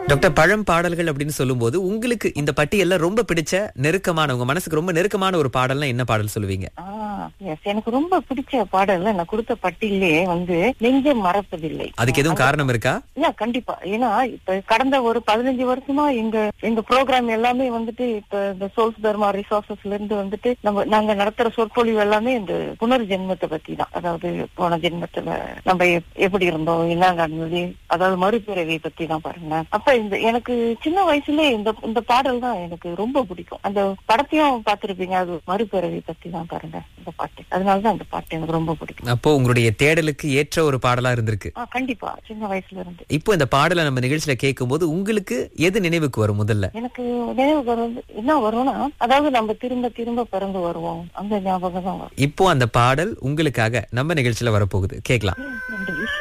Doctor பழம் பாடல்கள் அப்படின்னு சொல்லும்போது உங்களுக்கு இந்த பட்டியல்ல ரொம்ப பிடிச்ச நெருக்கமான உங்க மனசுக்கு ரொம்ப நெருக்கமான ஒரு பாடல்னா என்ன பாடல் சொல்லுவீங்க ஆ, yes. எனக்கு ரொம்ப பிடிச்ச பாடல்ல நான் கொடுத்த பட்டியலே வந்து நெஞ்சம் மறப்பதில்லை அதுக்கு எதுவும் காரணம் இருக்கா இல்ல கண்டிப்பா ஏன்னா இப்ப கடந்த ஒரு பதினஞ்சு வருஷமா எங்க எங்க ப்ரோக்ராம் எல்லாமே வந்துட்டு இப்ப இந்த சோல்ஸ் தர்மா ரிசோர்சஸ்ல இருந்து வந்துட்டு நம்ம நாங்க நடத்துற சொற்பொழிவு எல்லாமே இந்த புனர்ஜென்மத்தை பத்தி தான் அதாவது போன ஜென்மத்துல நம்ம எப்- எப்படி இருந்தோம் என்ன நடந்தது அதாவது மறுபிறவியை பத்தி தான் பாருங்க அப்ப இந்த எனக்கு சின்ன வயசுல இந்த இந்த பாடல் தான் எனக்கு ரொம்ப பிடிக்கும் அந்த படத்தையும் பார்த்திருப்பீங்க அது மறுபிறவி பத்தி தான் பாருங்க இந்த பாட்டு அதனாலதான் அந்த பாட்டு எனக்கு ரொம்ப பிடிக்கும் அப்போ உங்களுடைய தேடலுக்கு ஏற்ற ஒரு பாடலா இருந்திருக்கு ஆ, கண்டிப்பா சின்ன வயசுல இருந்து இப்போ இந்த பாடலை நம்ம நிகழ்ச்சியில கேட்கும்போது உங்களுக்கு எது நினைவுக்கு வரும் முதல்ல எனக்கு நினைவு வருவது என்ன வரும்னா அதாவது நம்ம திரும்ப திரும்ப பிறந்து வருவோம் அந்த ஞாபகம் தான் வரும் இப்போ அந்த பாடல் உங்களுக்காக நம்ம நிகழ்ச்சியில வரப்போகுது கேட்கலாம் நன்றி